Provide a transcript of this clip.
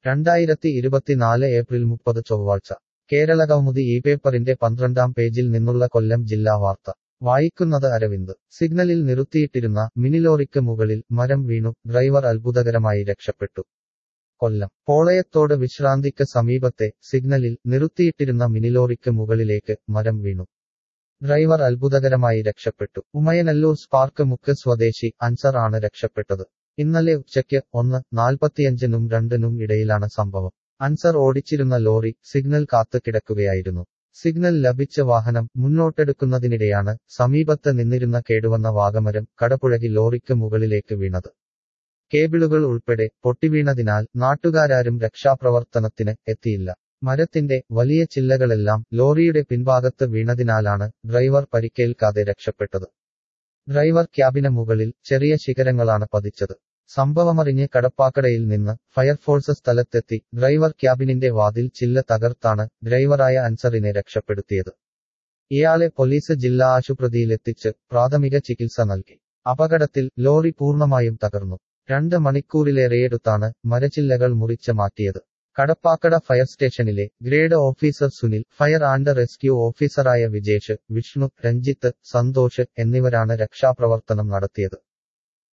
രണ്ടായിരത്തി ഇരുപത്തിനാല് ഏപ്രിൽ മുപ്പത് ചൊവ്വാഴ്ച കേരള കൗമുദി ഈ പേപ്പറിന്റെ പന്ത്രണ്ടാം പേജിൽ നിന്നുള്ള കൊല്ലം ജില്ലാ വാർത്ത വായിക്കുന്നത് അരവിന്ദ് സിഗ്നലിൽ നിർത്തിയിട്ടിരുന്ന മിനിലോറിക്ക് മുകളിൽ മരം വീണു ഡ്രൈവർ അത്ഭുതകരമായി രക്ഷപ്പെട്ടു കൊല്ലം പോളയത്തോട് വിശ്രാന്തിക്ക് സമീപത്തെ സിഗ്നലിൽ നിർത്തിയിട്ടിരുന്ന മിനിലോറിക്ക് മുകളിലേക്ക് മരം വീണു ഡ്രൈവർ അത്ഭുതകരമായി രക്ഷപ്പെട്ടു ഉമയനല്ലൂർ സ്പാർക്ക് മുക്ക് സ്വദേശി അൻസർ ആണ് രക്ഷപ്പെട്ടത് ഇന്നലെ ഉച്ചയ്ക്ക് ഒന്ന് നാൽപ്പത്തിയഞ്ചിനും രണ്ടിനും ഇടയിലാണ് സംഭവം അൻസർ ഓടിച്ചിരുന്ന ലോറി സിഗ്നൽ കാത്തു കിടക്കുകയായിരുന്നു സിഗ്നൽ ലഭിച്ച വാഹനം മുന്നോട്ടെടുക്കുന്നതിനിടെയാണ് സമീപത്ത് നിന്നിരുന്ന കേടുവന്ന വാഗമരം കടപുഴകി ലോറിക്ക് മുകളിലേക്ക് വീണത് കേബിളുകൾ ഉൾപ്പെടെ പൊട്ടിവീണതിനാൽ നാട്ടുകാരാരും രക്ഷാപ്രവർത്തനത്തിന് എത്തിയില്ല മരത്തിന്റെ വലിയ ചില്ലകളെല്ലാം ലോറിയുടെ പിൻഭാഗത്ത് വീണതിനാലാണ് ഡ്രൈവർ പരിക്കേൽക്കാതെ രക്ഷപ്പെട്ടത് ഡ്രൈവർ ക്യാബിന് മുകളിൽ ചെറിയ ശിഖരങ്ങളാണ് പതിച്ചത് സംഭവമറിഞ്ഞ് കടപ്പാക്കടയിൽ നിന്ന് ഫയർഫോഴ്സ് സ്ഥലത്തെത്തി ഡ്രൈവർ ക്യാബിനിന്റെ വാതിൽ ചില്ല തകർത്താണ് ഡ്രൈവറായ അൻസറിനെ രക്ഷപ്പെടുത്തിയത് ഇയാളെ പോലീസ് ജില്ലാ ആശുപത്രിയിലെത്തിച്ച് പ്രാഥമിക ചികിത്സ നൽകി അപകടത്തിൽ ലോറി പൂർണ്ണമായും തകർന്നു രണ്ട് മണിക്കൂറിലേറെയെടുത്താണ് മരച്ചില്ലകൾ മുറിച്ച് മാറ്റിയത് കടപ്പാക്കട ഫയർ സ്റ്റേഷനിലെ grade officer Sunil fire and rescue ഓഫീസറായ വിജേഷ് വിഷ്ണു രഞ്ജിത്ത് സന്തോഷ് എന്നിവരാണ് രക്ഷാപ്രവർത്തനം നടത്തിയത്